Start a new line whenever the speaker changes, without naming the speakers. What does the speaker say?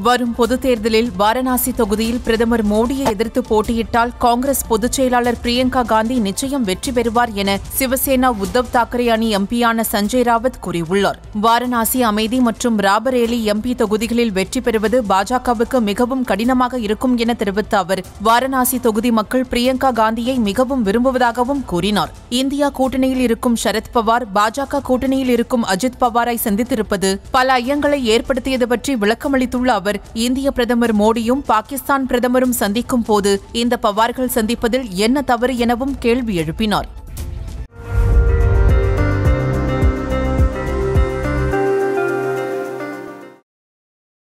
வரும் பொதுத் தேர்தலில் வாரணாசி தொகுதியில் பிரதமர் மோடியை எதிர்த்து போட்டியிட்டால் காங்கிரஸ் பொதுச் செயலாளர் பிரியங்கா காந்தி நிச்சயம் வெற்றி பெறுவார் என சிவசேனா உத்தவ் தாக்கரே அணி எம்பியான சஞ்சய் ராவத் கூறியுள்ளார் வாரணாசி அமைதி மற்றும் ராபரேலி எம்பி தொகுதிகளில் வெற்றி பெறுவது பாஜகவுக்கு மிகவும் கடினமாக இருக்கும் என தெரிவித்த அவர் வாரணாசி தொகுதி மக்கள் பிரியங்கா காந்தியை மிகவும் விரும்புவதாகவும் கூறினார் இந்தியா கூட்டணியில் இருக்கும் சரத்பவார் பாஜக கூட்டணியில் இருக்கும் அஜித் பவாரை சந்தித்திருப்பது பல ஐயங்களை ஏற்படுத்தியது பற்றி விளக்கமளித்துள்ள அவர் இந்திய பிரதமர் மோடியும் பாகிஸ்தான் பிரதமரும் சந்திக்கும் போது இந்த பவார்கள் சந்திப்பதில் என்ன தவறு எனவும் கேள்வி எழுப்பினார்